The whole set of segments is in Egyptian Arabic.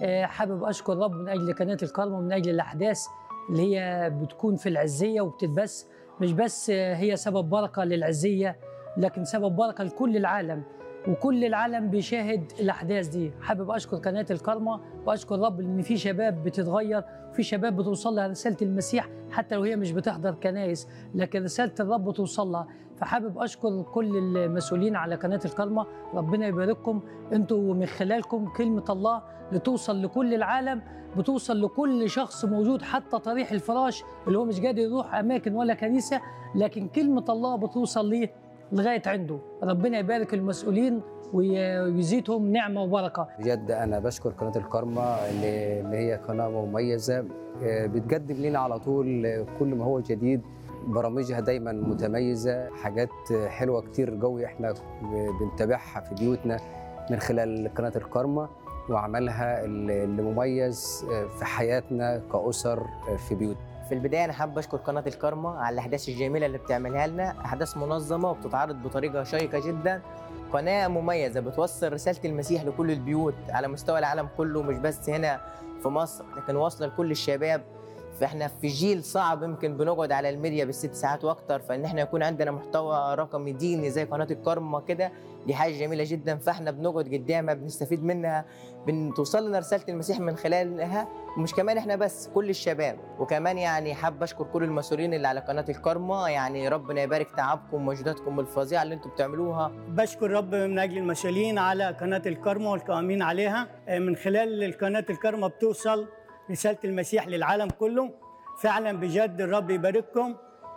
آه، حابب اشكر رب من اجل قناه الكرمه ومن اجل الاحداث اللي هي بتكون في العزيه وبتتبث مش بس آه، هي سبب بركه للعزيه لكن سبب بركه لكل العالم وكل العالم بيشاهد الاحداث دي حابب اشكر قناه الكرمه واشكر رب ان في شباب بتتغير وفي شباب بتوصل لها رساله المسيح حتى لو هي مش بتحضر كنايس لكن رساله الرب توصل لها فحابب اشكر كل المسؤولين على قناه الكرمه ربنا يبارككم انتوا من خلالكم كلمه الله لتوصل لكل العالم بتوصل لكل شخص موجود حتى طريح الفراش اللي هو مش قادر يروح اماكن ولا كنيسه لكن كلمه الله بتوصل ليه لغايه عنده ربنا يبارك المسؤولين وي- ويزيدهم نعمه وبركه بجد انا بشكر قناه الكارما اللي اللي هي قناه مميزه آه، بتقدم لنا على طول آه، كل ما هو جديد برامجها دايما متميزه حاجات آه، حلوه كتير قوي احنا بنتابعها في بيوتنا من خلال قناه الكارما وعملها اللي اللي مميز آه، في حياتنا كاسر آه، في بيوتنا في البداية أنا حابب أشكر قناة الكارما على الأحداث الجميلة اللي بتعملها لنا أحداث منظمة وبتتعرض بطريقة شيقة جدا قناة مميزة بتوصل رسالة المسيح لكل البيوت على مستوى العالم كله مش بس هنا في مصر لكن واصلة لكل الشباب فاحنا في جيل صعب يمكن بنقعد على الميديا بالست ساعات واكتر فان احنا يكون عندنا محتوى رقمي ديني زي قناه الكرمه كده دي حاجه جميله جدا فاحنا بنقعد قدامها بنستفيد منها بتوصل لنا رساله المسيح من خلالها ومش كمان احنا بس كل الشباب وكمان يعني حابب اشكر كل المسؤولين اللي على قناه الكرمه يعني ربنا يبارك تعبكم ومجهوداتكم الفظيعه اللي انتم بتعملوها بشكر رب من اجل المسؤولين على قناه الكرمه والقائمين عليها آه، من خلال القناه الكرمه بتوصل رساله المسيح للعالم كله فعلا بجد الرب يبارككم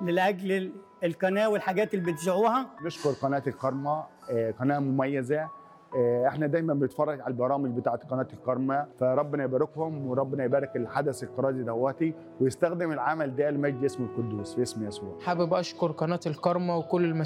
لاجل القناه والحاجات اللي بتذيعوها نشكر قناه الكرمه آه، قناه مميزه آه، احنا دايما بنتفرج على البرامج بتاعت قناه الكرمه فربنا يباركهم وربنا يبارك الحدث الكرازي دواتي ويستخدم العمل ده لمجد اسمه القدوس في اسم يسوع حابب أشكر قناة الكرمة وكل